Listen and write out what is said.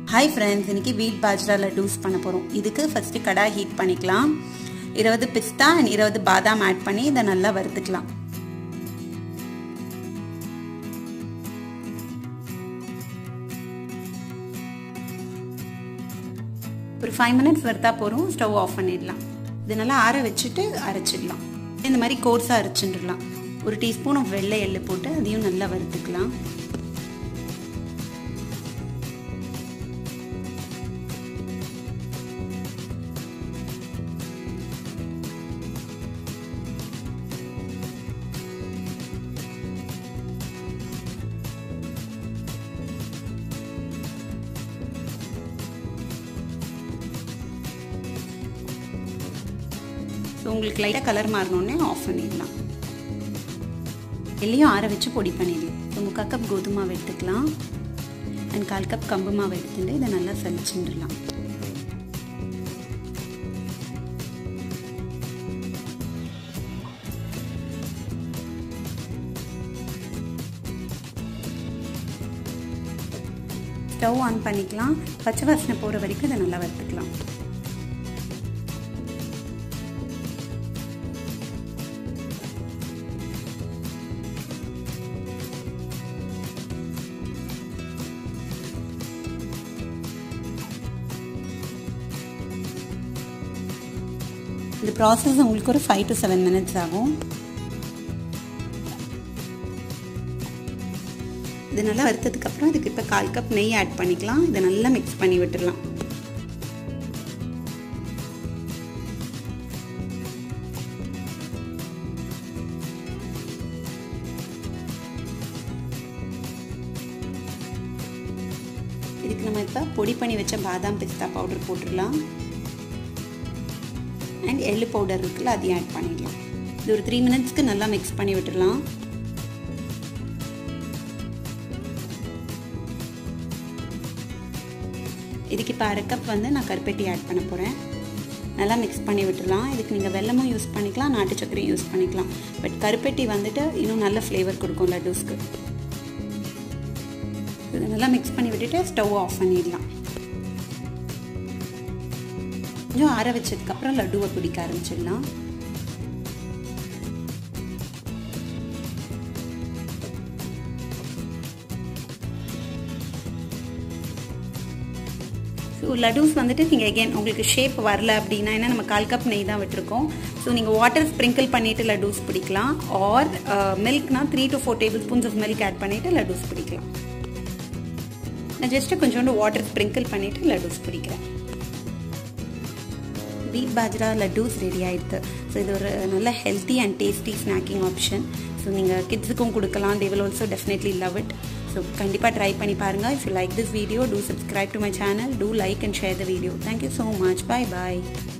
hi friends இன்னைக்கு வீட் பாஜ்ரா லட்டூஸ் பண்ண போகிறோம் இதுக்கு ஃபஸ்ட்டு கடாய் ஹீட் பண்ணிக்கலாம் இருபது பிஸ்தா அண்ட் இருபது பாதாம் ஆட் பண்ணி இதை நல்லா வறுத்துக்கலாம் ஒரு ஃபைவ் மினிட்ஸ் வறுத்தா போகிறோம் ஸ்டவ் ஆஃப் பண்ணிடலாம் இது நல்லா ஆற வச்சுட்டு அரைச்சிடலாம் இந்த மாதிரி கோர்ஸாக அரைச்சிடலாம் ஒரு டீஸ்பூன் ஆஃப் வெள்ளை எள்ளு போட்டு அதையும் நல்லா வறுத்துக்கலாம் ஸோ உங்களுக்கு லைட்டாக கலர் மாறினோடனே ஆஃப் பண்ணிடலாம் எல்லையும் ஆற வச்சு பொடி பண்ணிடலாம் ஸோ முக்கால் கப் கோதுமை மாவு எடுத்துக்கலாம் அண்ட் கால் கப் கம்பு மாவு எடுத்துட்டு இதை நல்லா சலிச்சுட்டுலாம் ஸ்டவ் ஆன் பண்ணிக்கலாம் பச்சை வாசனை போகிற வரைக்கும் இதை நல்லா வறுத்துக்கலாம் இந்த ப்ராசஸ் உங்களுக்கு ஒரு ஃபைவ் டு செவன் மினிட்ஸ் ஆகும் இது நல்லா வறுத்ததுக்கப்புறம் இதுக்கு இப்போ கால் கப் நெய் ஆட் பண்ணிக்கலாம் இதை நல்லா மிக்ஸ் பண்ணி விட்டுடலாம் இதுக்கு நம்ம இப்போ பொடி பண்ணி வச்ச பாதாம் பிஸ்தா பவுடர் போட்டுடலாம் அண்ட் எள்ளு பவுடர் இருக்குல்ல அதையும் ஆட் பண்ணிடலாம் இது ஒரு த்ரீ மினிட்ஸ்க்கு நல்லா மிக்ஸ் பண்ணி விட்டுடலாம் இதுக்கு இப்போ அரை கப் வந்து நான் கருப்பட்டி ஆட் பண்ண போகிறேன் நல்லா மிக்ஸ் பண்ணி விட்டுடலாம் இதுக்கு நீங்கள் வெல்லமும் யூஸ் பண்ணிக்கலாம் நாட்டு சக்கரையும் யூஸ் பண்ணிக்கலாம் பட் கருப்பட்டி வந்துட்டு இன்னும் நல்ல ஃப்ளேவர் கொடுக்கும் லட்டூஸ்க்கு இதை நல்லா மிக்ஸ் பண்ணி விட்டுட்டு ஸ்டவ் ஆஃப் பண்ணிடலாம் கொஞ்சம் ஆற வச்சதுக்கப்புறம் லட்டுவை பிடிக்க ஆரம்பிச்சிடலாம் ஸோ லட்டூஸ் வந்துட்டு நீங்கள் எகெயின் உங்களுக்கு ஷேப் வரல அப்படின்னா ஏன்னா நம்ம கால் கப் நெய் தான் விட்டுருக்கோம் ஸோ நீங்கள் வாட்டர் ஸ்ப்ரிங்கிள் பண்ணிவிட்டு லட்டூஸ் பிடிக்கலாம் ஆர் மில்க்னா three to four tablespoons of milk add பண்ணிவிட்டு லட்டூஸ் பிடிக்கலாம் நான் ஜஸ்ட்டு கொஞ்சோண்டு வாட்டர் ஸ்ப்ரிங்கிள் பண்ணிவிட்டு லட்டூஸ் பிடிக்கிறேன் வீட் பாஜ்ரா லட்டூஸ் ரெடி ஆயிடுது ஸோ இது ஒரு நல்ல healthy and tasty snacking option so நீங்கள் கிட்ஸுக்கும் கொடுக்கலாம் they will also definitely love it so கண்டிப்பாக ட்ரை பண்ணி பாருங்கள் if you like this video do subscribe to my channel do like and share the video thank you so much bye bye